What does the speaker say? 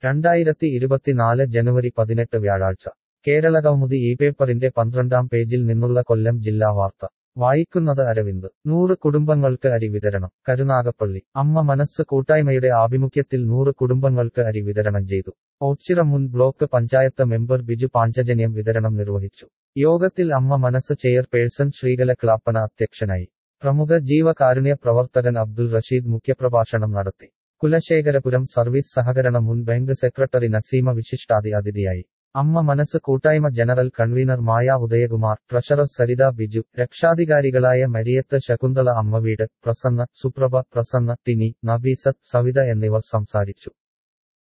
രണ്ടായിരത്തി ഇരുപത്തിനാല് ജനുവരി പതിനെട്ട് വ്യാഴാഴ്ച കേരള കൗമുദി ഈ പേപ്പറിന്റെ പന്ത്രണ്ടാം പേജിൽ നിന്നുള്ള കൊല്ലം ജില്ലാ വാർത്ത വായിക്കുന്നത് അരവിന്ദ് നൂറ് കുടുംബങ്ങൾക്ക് അരി വിതരണം കരുനാഗപ്പള്ളി അമ്മ മനസ്സ് കൂട്ടായ്മയുടെ ആഭിമുഖ്യത്തിൽ നൂറ് കുടുംബങ്ങൾക്ക് അരി വിതരണം ചെയ്തു ഓച്ചിറ മുൻ ബ്ലോക്ക് പഞ്ചായത്ത് മെമ്പർ ബിജു പാഞ്ചജന്യം വിതരണം നിർവഹിച്ചു യോഗത്തിൽ അമ്മ മനസ്സ് ചെയർപേഴ്സൺ ശ്രീകല ക്ലാപ്പന അധ്യക്ഷനായി പ്രമുഖ ജീവകാരുണ്യ പ്രവർത്തകൻ അബ്ദുൾ റഷീദ് മുഖ്യപ്രഭാഷണം നടത്തി കുലശേഖരപുരം സർവീസ് സഹകരണ മുൻ ബാങ്ക് സെക്രട്ടറി നസീമ വിശിഷ്ടാതി അതിഥിയായി അമ്മ മനസ്സ് കൂട്ടായ്മ general convener Maya Udayakumar treasurer Saritha Biju രക്ഷാധികാരികളായ മരിയത്ത് ശകുന്തള അമ്മവീട് പ്രസന്ന സുപ്രഭ പ്രസന്ന ടിനി നബീസത്ത് സവിത എന്നിവർ സംസാരിച്ചു